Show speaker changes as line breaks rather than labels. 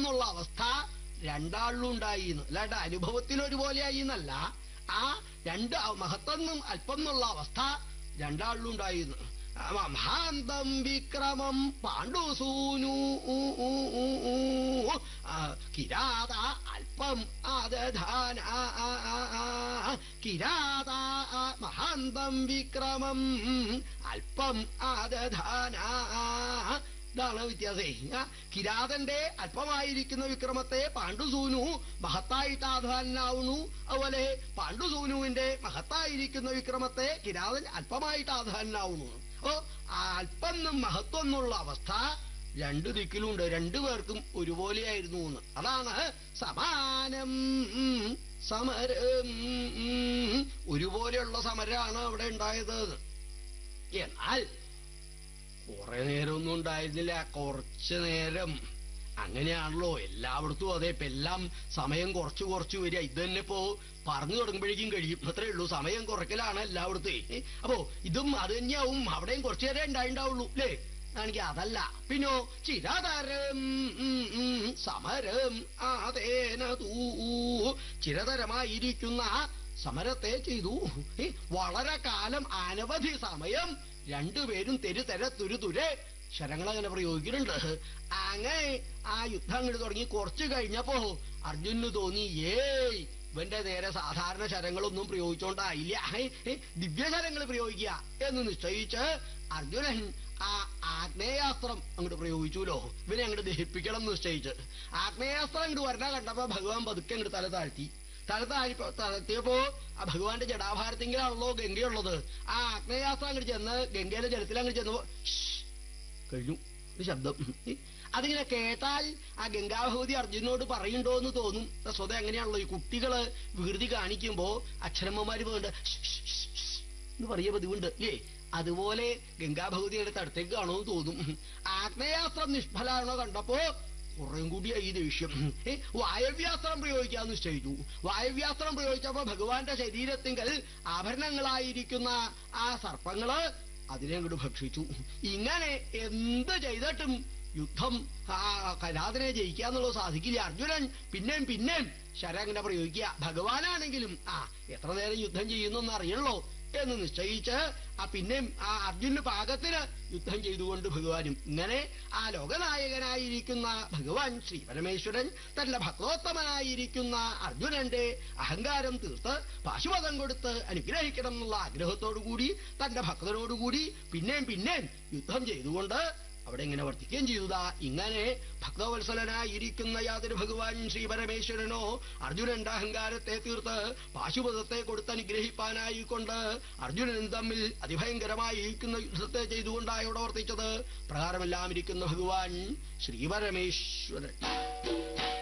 എന്നുള്ള അവസ്ഥ രണ്ടാളിലും ഉണ്ടായി എന്ന് അല്ലാണ്ട് അനുഭവത്തിൽ ഒരുപോലെയായി എന്നല്ല ആ രണ്ട് മഹത്വം അല്പം എന്നുള്ള അവസ്ഥ രണ്ടാളിലും ഉണ്ടായിരുന്നു മഹാന്തം വിക്രമം പാണ്ഡുസൂനു കിരാത അല്പം ആദധാന കിരാത മഹാന്തം വിക്രമം അല്പം ആദധാന ഇതാണ് വ്യത്യാസേ കിരാതന്റെ അല്പമായിരിക്കുന്ന വിക്രമത്തെ പാണ്ഡുസൂനു മഹത്തായിട്ട് ആധാനാവുന്നു അതുപോലെ പാണ്ഡുസൂനുവിന്റെ മഹത്തായിരിക്കുന്ന വിക്രമത്തെ കിരാതൻ അല്പമായിട്ട് ആധാനാവുന്നു അപ്പോ അല്പം മഹത്വം എന്നുള്ള അവസ്ഥ രണ്ടു ദിക്കിലുണ്ട് രണ്ടുപേർക്കും ഒരുപോലെയായിരുന്നു എന്ന് അതാണ് സമാനം സമരം ഒരുപോലെയുള്ള സമരമാണ് അവിടെ ഉണ്ടായത് എന്നാൽ കുറെ നേരമൊന്നും ഉണ്ടായിരുന്നില്ല കുറച്ചു നേരം അങ്ങനെയാണല്ലോ എല്ലായിടത്തും അതെ ഇപ്പൊ എല്ലാം സമയം കുറച്ചു കുറച്ചു വരിക ഇത് തന്നെ ഇപ്പോ പറഞ്ഞു തുടങ്ങുമ്പോഴേക്കും കഴിയും അത്രേ ഉള്ളൂ സമയം കുറയ്ക്കലാണ് എല്ലായിടത്തും അപ്പോ ഇതും അത് തന്നെയാവും അവിടെയും കുറച്ചു നേരം ഉണ്ടായിണ്ടാവുള്ളൂ അല്ലേ ആണെങ്കിൽ അതല്ല പിന്നോ ചിരതരം സമരം അതേന തൂ ചിരതരമായിരിക്കുന്ന സമരത്തെ ചെയ്തു വളരെ കാലം അനവധി സമയം രണ്ടുപേരും തെരുതെര തുരുതുരെ ശരങ്ങളങ്ങനെ പ്രയോഗിക്കുന്നുണ്ട് അങ്ങനെ ആ യുദ്ധം അങ്ങോട്ട് തുടങ്ങി കുറച്ചു കഴിഞ്ഞപ്പോ അർജുനു തോന്നി ഏയ് ഇവന്റെ നേരെ സാധാരണ ശരങ്ങളൊന്നും പ്രയോഗിച്ചോണ്ടായില്ല ദിവ്യശരങ്ങൾ പ്രയോഗിക്കുക എന്ന് നിശ്ചയിച്ച് അർജുനൻ ആ ആഗ്നേയാസ്ത്രം അങ്ങോട്ട് പ്രയോഗിച്ചുല്ലോ ഇവനെ അങ്ങോട്ട് ദഹിപ്പിക്കണം എന്ന് നിശ്ചയിച്ച് ആഗ്നേയാസ്ത്രം അങ്ങോട്ട് വരണ കണ്ടപ്പോ ഭഗവാൻ പതുക്കെ അങ്ങോട്ട് തല താഴ്ത്തി തല താഴി തളർത്തിയപ്പോ ആ ഭഗവാന്റെ ജടാഭാരത്തിങ്കിലാണല്ലോ ഗംഗയുള്ളത് ആ ആഗ്നേയാസ്ത്രം അങ്ങോട്ട് ചെന്ന് ഗംഗയിലെ ജലത്തിൽ അങ്ങോട്ട് ചെന്നപ്പോ കഴിഞ്ഞു ഒരു ശബ്ദം അതിങ്ങനെ കേട്ടാൽ ആ ഗംഗാഭഗവതി അർജുനോട് പറയുണ്ടോ എന്ന് തോന്നും സ്വതം എങ്ങനെയാണല്ലോ ഈ കുട്ടികള് വികൃതി കാണിക്കുമ്പോ അക്ഷരമ്മമാര് പോകണ്ട എന്ന് പറയ പതിവുണ്ട് ഏ അതുപോലെ ഗംഗാഭഗവതിയുടെ തടത്തേക്ക് കാണോ എന്ന് തോന്നും ആഗ്നേയാസ്ത്രം നിഷ്ഫലാണോ കണ്ടപ്പോ കുറേം കൂടിയ ഈ ദേഷ്യം വായവ്യാസ്ത്രം പ്രയോഗിക്കാന്ന് നിശ്ചയിച്ചു വായവ്യാസ്ത്രം പ്രയോഗിച്ചപ്പോ ഭഗവാന്റെ ശരീരത്തിങ്കൽ ആഭരണങ്ങളായിരിക്കുന്ന ആ സർപ്പങ്ങള് അതിനെ അങ്ങോട്ട് ഭക്ഷിച്ചു ഇങ്ങനെ എന്ത് ചെയ്തിട്ടും യുദ്ധം ആ കലാതിനെ ജയിക്കാന്നുള്ളത് സാധിക്കില്ല അർജുനൻ പിന്നെയും പിന്നെയും ശരങ്ങനെ പ്രയോഗിക്കുക ഭഗവാനാണെങ്കിലും ആ എത്ര നേരം യുദ്ധം ചെയ്യുന്നെന്ന് അറിയണല്ലോ എന്ന് നിശ്ചയിച്ച് ആ പിന്നെയും ആ അർജുന് പാകത്തിന് യുദ്ധം ചെയ്തുകൊണ്ട് ഭഗവാനും ഇങ്ങനെ ആ ലോകനായകനായിരിക്കുന്ന ഭഗവാൻ ശ്രീ പരമേശ്വരൻ തന്റെ ഭക്തോത്തമനായിരിക്കുന്ന അർജുനന്റെ അഹങ്കാരം തീർത്ത് പാശുപതം കൊടുത്ത് അനുഗ്രഹിക്കണം എന്നുള്ള ആഗ്രഹത്തോടുകൂടി തന്റെ ഭക്തനോടുകൂടി പിന്നെയും പിന്നെയും യുദ്ധം ചെയ്തുകൊണ്ട് അവിടെ ഇങ്ങനെ വർത്തിക്കുകയും ചെയ്തതാ ഇങ്ങനെ ഭക്തവത്സലനായിരിക്കുന്ന യാതൊരു ഭഗവാൻ ശ്രീ പരമേശ്വരനോ അർജുനന്റെ അഹങ്കാരത്തെ തീർത്ത് പാശുപതത്തെ കൊടുത്ത് അനുഗ്രഹിപ്പാനായിക്കൊണ്ട് അർജുനനും തമ്മിൽ അതിഭയങ്കരമായിരിക്കുന്ന യുദ്ധത്തെ ചെയ്തുകൊണ്ടാണ് ഇവിടെ വർത്തിച്ചത് പ്രകാരമെല്ലാം ഇരിക്കുന്ന ഭഗവാൻ ശ്രീ പരമേശ്വരൻ